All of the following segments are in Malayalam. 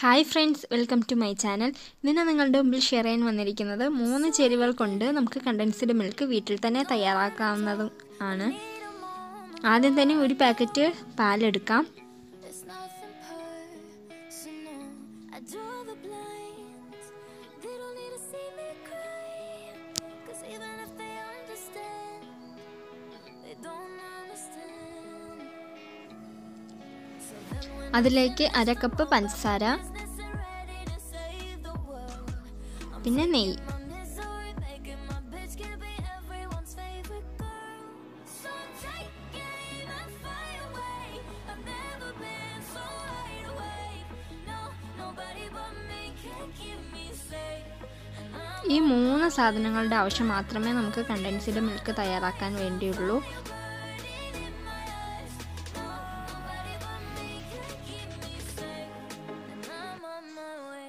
Hi friends welcome to my channel ഇന്ന് നിങ്ങളുടെ മുമ്പിൽ ഷെയർ ചെയ്യാൻ വന്നിരിക്കുന്നത് മൂന്ന് ചേരുവകൾ കൊണ്ട് നമുക്ക് കണ്ടൻസ്ഡ് മിൽക്ക് വീട്ടിൽ തന്നെ തയ്യാറാക്കാവുന്നതും ആണ് ആദ്യം തന്നെ ഒരു പാക്കറ്റ് പാലെടുക്കാം It's nothing personal. I draw the blinds. They don't need to see me cry. Cause even if they understand, they don't understand. So then when അതിലേക്ക് അര കപ്പ് പഞ്ചസാര business is ready to save the world, പിന്നെ നെയ്യ് my misery making my bitch can be everyone's favorite girl. So take aim and fly away. I've never been so wide awake. No, nobody but me can keep me safe. And I'm ഈ മൂന്ന് സാധനങ്ങളുടെ ആവശ്യം മാത്രമേ നമുക്ക് കണ്ടൻസ്ഡ് മിൽക്ക് തയ്യാറാക്കാൻ വേണ്ടിയുള്ളൂ burning in my eyes. No, nobody but me can keep me safe. And I'm on my way.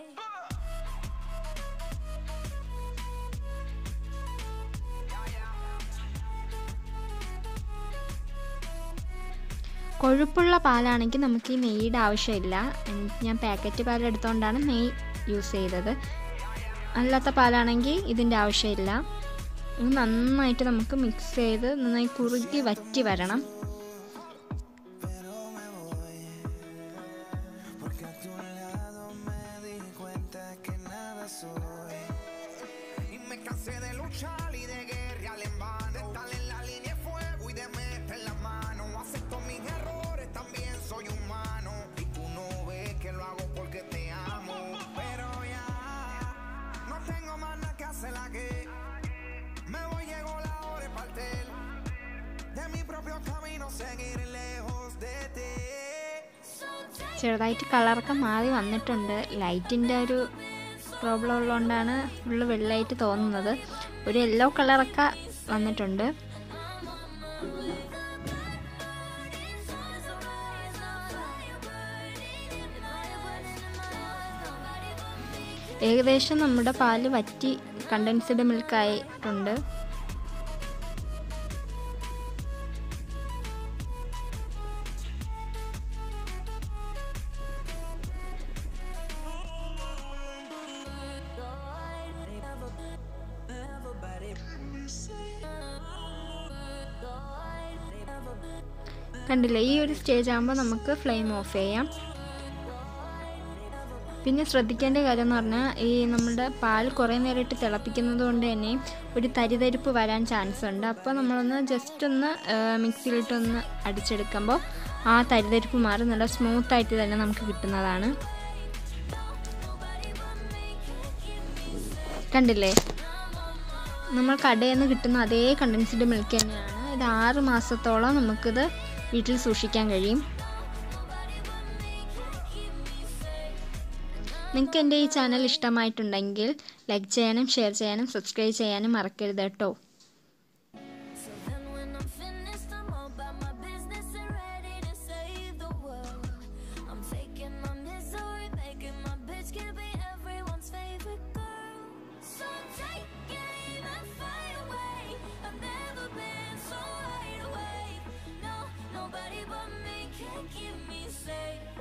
കൊഴുപ്പുള്ള പാലാണെങ്കിൽ നമുക്ക് ഈ നെയ്യുടെ ആവശ്യമില്ല ഉം, ഞാൻ പാക്കറ്റ് പാൽ എടുത്തുകൊണ്ടാണ് നെയ്യ് യൂസ് ചെയ്തത് അല്ലാത്ത പാലാണെങ്കിൽ ഇതിൻ്റെ ആവശ്യമില്ല ഇത് നന്നായിട്ട് നമുക്ക് മിക്സ് ചെയ്ത് നന്നായി കുറുകി വറ്റി വരണം Y me cansé de luchar y de guerrear en vano. De estar en la línea de fuego y de meter la mano. Acepto mis errores, también soy humano. Y tú no ves que lo hago porque te amo. Pero ya, no tengo más nada que hacer aquí. Me voy, llegó la hora de partir. De mi propio camino, seguir lejos de ti. ചെറുതായിട്ട് കളറൊക്കെ മാറി വന്നിട്ടുണ്ട് ലൈറ്റിൻ്റെ ഒരു പ്രോബ്ലം ഉള്ളതുകൊണ്ടാണ് ഫുള്ള് വെള്ളമായിട്ട് തോന്നുന്നത് ഒരു യെല്ലോ കളറൊക്കെ വന്നിട്ടുണ്ട് ഏകദേശം നമ്മുടെ പാല് വറ്റി കണ്ടൻസ്ഡ് മിൽക്ക് ആയിട്ടുണ്ട് കണ്ടില്ലേ ഈ ഒരു സ്റ്റേജ് ആകുമ്പോൾ നമുക്ക് ഫ്ലെയിം ഓഫ് ചെയ്യാം പിന്നെ ശ്രദ്ധിക്കേണ്ട കാര്യം എന്ന് പറഞ്ഞാൽ ഈ നമ്മുടെ പാൽ കുറേ നേരം ഇട്ട് തിളപ്പിക്കുന്നത് കൊണ്ട് തന്നെ ഒരു തരിതരിപ്പ് വരാൻ ചാൻസ് ഉണ്ട് അപ്പോൾ നമ്മളൊന്ന് ജസ്റ്റ് ഒന്ന് മിക്സിയിലിട്ടൊന്ന് അടിച്ചെടുക്കുമ്പോൾ ആ തരിതരിപ്പ് മാറി നല്ല സ്മൂത്തായിട്ട് തന്നെ നമുക്ക് കിട്ടുന്നതാണ് കണ്ടില്ലേ നമ്മൾ കടയിൽ നിന്ന് കിട്ടുന്ന അതേ കണ്ടൻസ്ഡ് മിൽക്ക് തന്നെയാണ് ഇത് ആറ് മാസത്തോളം നമുക്കിത് വീട്ടിൽ സൂക്ഷിക്കാൻ കഴിയും നിങ്ങൾക്ക് എൻ്റെ ഈ ചാനൽ ഇഷ്ടമായിട്ടുണ്ടെങ്കിൽ ലൈക്ക് ചെയ്യാനും ഷെയർ ചെയ്യാനും സബ്സ്ക്രൈബ് ചെയ്യാനും മറക്കരുത് കേട്ടോ So then when I'm finished, I'm all about my business and ready to save the world. I'm taking my misery, making my bitch can be everyone's favorite girl. So take aim and fly away. I've never been so wide awake. No, nobody but me can keep me safe.